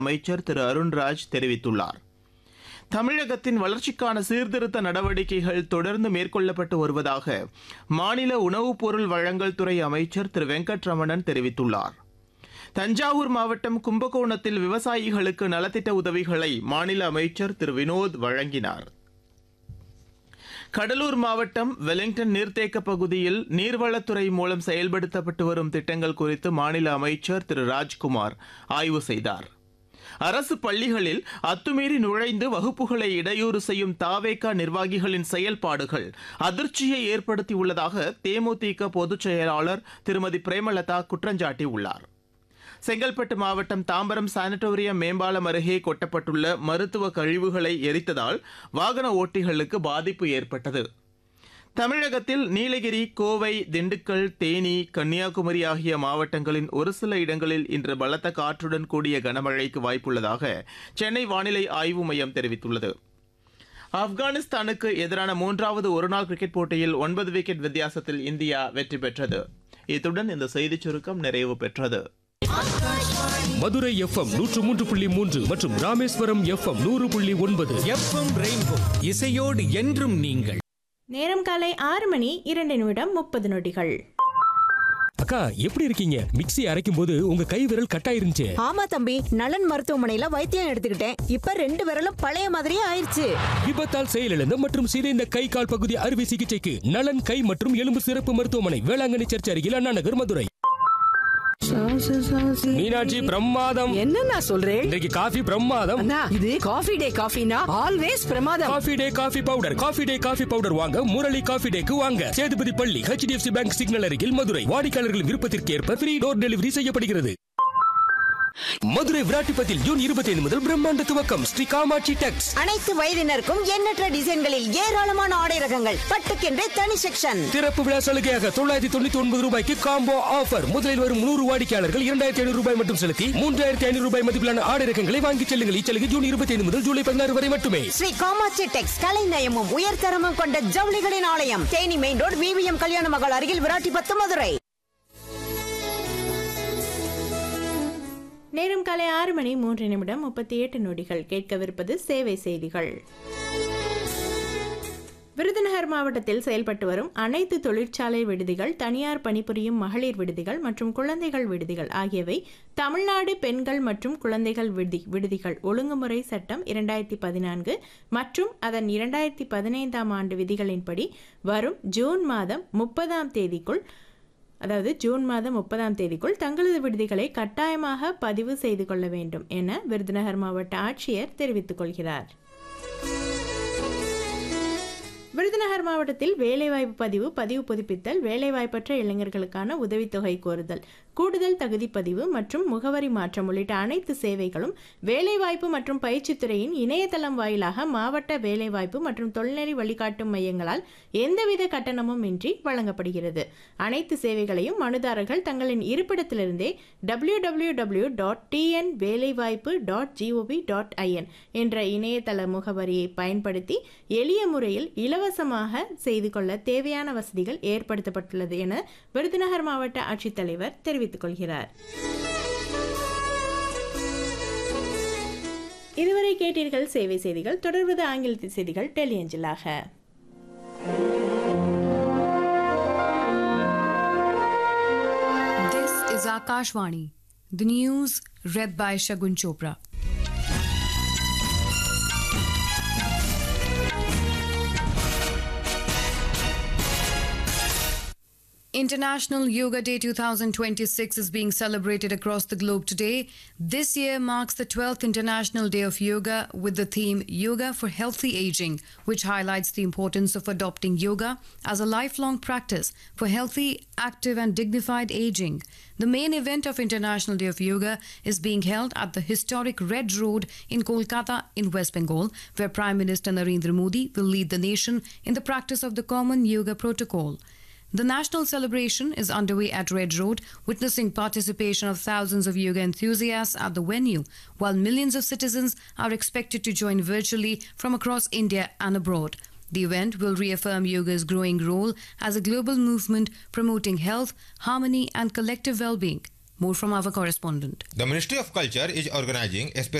அமைச்சர் திரு அருண்ராஜ் தெரிவித்துள்ளார் தமிழகத்தின் வளர்ச்சிக்கான சீர்திருத்த நடவடிக்கைகள் தொடர்ந்து மேற்கொள்ளப்பட்டு வருவதாக மாநில உணவுப் பொருள் வழங்கல் துறை அமைச்சர் திரு வெங்கட்ரமணன் தெரிவித்துள்ளார் தஞ்சாவூர் மாவட்டம் கும்பகோணத்தில் விவசாயிகளுக்கு நலத்திட்ட உதவிகளை மாநில அமைச்சர் திரு வினோத் வழங்கினார் கடலூர் மாவட்டம் வெலிங்டன் நீர்த்தேக்க பகுதியில் நீர்வளத்துறை மூலம் செயல்படுத்தப்பட்டு வரும் திட்டங்கள் குறித்து மாநில அமைச்சர் திரு ராஜ்குமார் ஆய்வு செய்தார் அரசு பள்ளிகளில் அத்துமீறி நுழைந்து வகுப்புகளை இடையூறு செய்யும் தாவேகா நிர்வாகிகளின் செயல்பாடுகள் அதிர்ச்சியை ஏற்படுத்தியுள்ளதாக தேமுதிக பொதுச் செயலாளர் திருமதி பிரேமலதா குற்றஞ்சாட்டியுள்ளார் செங்கல்பட்டு மாவட்டம் தாம்பரம் சானிட்டோரியம் மேம்பாலம் அருகே கொட்டப்பட்டுள்ள மருத்துவ கழிவுகளை எரித்ததால் வாகன ஓட்டிகளுக்கு பாதிப்பு ஏற்பட்டது தமிழகத்தில் நீலகிரி கோவை திண்டுக்கல் தேனி கன்னியாகுமரி ஆகிய மாவட்டங்களின் ஒரு சில இடங்களில் இன்று பலத்த காற்றுடன் கூடிய கனமழைக்கு வாய்ப்புள்ளதாக சென்னை வானிலை ஆய்வு மையம் தெரிவித்துள்ளது ஆப்கானிஸ்தானுக்கு எதிரான மூன்றாவது ஒருநாள் கிரிக்கெட் போட்டியில் ஒன்பது விக்கெட் வித்தியாசத்தில் இந்தியா வெற்றி பெற்றது இத்துடன் இந்த செய்திச் சுருக்கம் நிறைவு பெற்றது மதுரை எஃப்எம் நூற்று மூன்று புள்ளி மூன்று மற்றும் ராமேஸ்வரம் எஃப்எம் நூறு புள்ளி ஒன்பது எஃப்எம் ரெயின்போ இசையோடு என்றும் நீங்கள் நேரம் காலை ஆறு மணி இரண்டு நிமிடம் முப்பது நொடிகள் அக்கா எப்படி இருக்கீங்க மிக்ஸி அரைக்கும் போது உங்க கை விரல் கட்டாயிருந்துச்சு ஆமா தம்பி நலன் மருத்துவமனையில வைத்தியம் எடுத்துக்கிட்டேன் இப்ப ரெண்டு விரலும் பழைய மாதிரியே ஆயிருச்சு விபத்தால் செயலிழந்த மற்றும் சிதைந்த கை கால் பகுதி அறுவை சிகிச்சைக்கு நலன் கை மற்றும் எலும்பு சிறப்பு மருத்துவமனை வேளாங்கண்ணி சர்ச் அருகில் அண்ணா நகர் மதுரை மீனாட்சி பிரமாதம் என்னண்ணா சொல்றேன் இன்றைக்கு காஃபி பிரமாதம் அண்ணா இது காஃபி டே காஃபினா ஆல்வேஸ் பிரமாதம் coffee day coffee powder coffee day coffee powder வாங்க முரளி காஃபி டேக்கு வாங்க சேதுபதி பள்ளி ஹெச்டிஎஃப்சி பேங்க் சிக்னல் அருகில் மதுரை வாடிக்கையாளர்கள் விருப்பத்திற்கு ஏற்ப ஃப்ரீ டோர் டெலிவரி செய்யப்படுகிறது மதுரை விராட்டிப்பத்தில் ஜூன் இருபத்தி ஐந்து முதல் பிரம்மாண்ட துவக்கம் ஸ்ரீ காமாட்சி டெக்ஸ் அனைத்து வயதினருக்கும் எண்ணற்ற டிசைன்களில் ஏராளமான ஆடை ரகங்கள் பட்டுக்கென்றே தனி செக்ஷன் திறப்பு விழா சலுகையாக தொள்ளாயிரத்தி தொண்ணூத்தி ஒன்பது ரூபாய்க்கு காம்போ ஆஃபர் முதலில் வரும் நூறு வாடிக்கையாளர்கள் இரண்டாயிரத்தி ஐநூறு ரூபாய் மட்டும் செலுத்தி மூன்றாயிரத்தி ஐநூறு ரூபாய் மதிப்பிலான ஆடை ரகங்களை வாங்கிச் செல்லுங்கள் இச்சலுகை ஜூன் இருபத்தி ஐந்து முதல் ஜூலை பதினாறு வரை மட்டுமே ஸ்ரீ காமாட்சி டெக்ஸ் கலை நயமும் உயர்தரமும் கொண்ட ஜவுளிகளின் ஆலயம் தேனி மெயின் ரோடு விவிஎம் கல்யாண மகள் அருகில் விராட்டிபத்து மதுரை நேரம் காலை ஆறு மணி மூன்று நிமிடம் முப்பத்தி எட்டு நொடிகள் கேட்கவிருப்பது சேவை செய்திகள் விருதுநகர் மாவட்டத்தில் செயல்பட்டு வரும் அனைத்து தொழிற்சாலை விடுதிகள் தனியார் பணிபுரியும் மகளிர் விடுதிகள் மற்றும் குழந்தைகள் விடுதிகள் ஆகியவை தமிழ்நாடு பெண்கள் மற்றும் குழந்தைகள் விடுதி விடுதிகள் ஒழுங்குமுறை சட்டம் இரண்டாயிரத்தி பதினான்கு மற்றும் அதன் இரண்டாயிரத்தி பதினைந்தாம் ஆண்டு விதிகளின்படி வரும் ஜூன் மாதம் முப்பதாம் தேதிக்குள் அதாவது ஜூன் மாதம் முப்பதாம் தேதிக்குள் தங்களது விடுதிகளை கட்டாயமாக பதிவு செய்து கொள்ள வேண்டும் என விருதுநகர் மாவட்ட ஆட்சியர் தெரிவித்துக் கொள்கிறார் விருதுநகர் மாவட்டத்தில் வேலைவாய்ப்பு பதிவு பதிவு புதுப்பித்தல் வேலைவாய்ப்பற்ற இளைஞர்களுக்கான உதவித்தொகை கோருதல் கூடுதல் தகுதி பதிவு மற்றும் முகவரி மாற்றம் உள்ளிட்ட அனைத்து சேவைகளும் வேலைவாய்ப்பு மற்றும் பயிற்சித்துறையின் இணையதளம் வாயிலாக மாவட்ட வேலைவாய்ப்பு மற்றும் தொழில்நெறி வழிகாட்டும் மையங்களால் எந்தவித கட்டணமும் இன்றி வழங்கப்படுகிறது அனைத்து சேவைகளையும் மனுதாரர்கள் தங்களின் இருப்பிடத்திலிருந்தே W W W dot TN வேலைவாய்ப்பு டாட் ஜிஓவி டாட் ஐஎன் என்ற இணையதள முகவரியை பயன்படுத்தி எளிய முறையில் இலவசமாக செய்து கொள்ள தேவையான வசதிகள் ஏற்படுத்தப்பட்டுள்ளது என விருதுநகர் மாவட்ட ஆட்சித்தலைவர் தெரிவித்துக் கொள்கிறார் இதுவரை கேட்டீர்கள் சேவை செய்திகள் தொடர்வது ஆங்கிலத்தில் செய்திகள் டெல்லி அஞ்சலாக This is Akashvani. The news read by Shagun Chopra. International Yoga Day 2026 is being celebrated across the globe today. This year marks the 12th International Day of Yoga with the theme Yoga for Healthy Aging, which highlights the importance of adopting yoga as a lifelong practice for healthy, active, and dignified aging. The main event of International Day of Yoga is being held at the historic Red Road in Kolkata in West Bengal, where Prime Minister Narendra Modi will lead the nation in the practice of the Common Yoga Protocol. The national celebration is underway at Red Road, witnessing participation of thousands of yoga enthusiasts at the venue, while millions of citizens are expected to join virtually from across India and abroad. The event will reaffirm yoga's growing role as a global movement promoting health, harmony, and collective well being. More from our correspondent. The Ministry of Culture is organizing a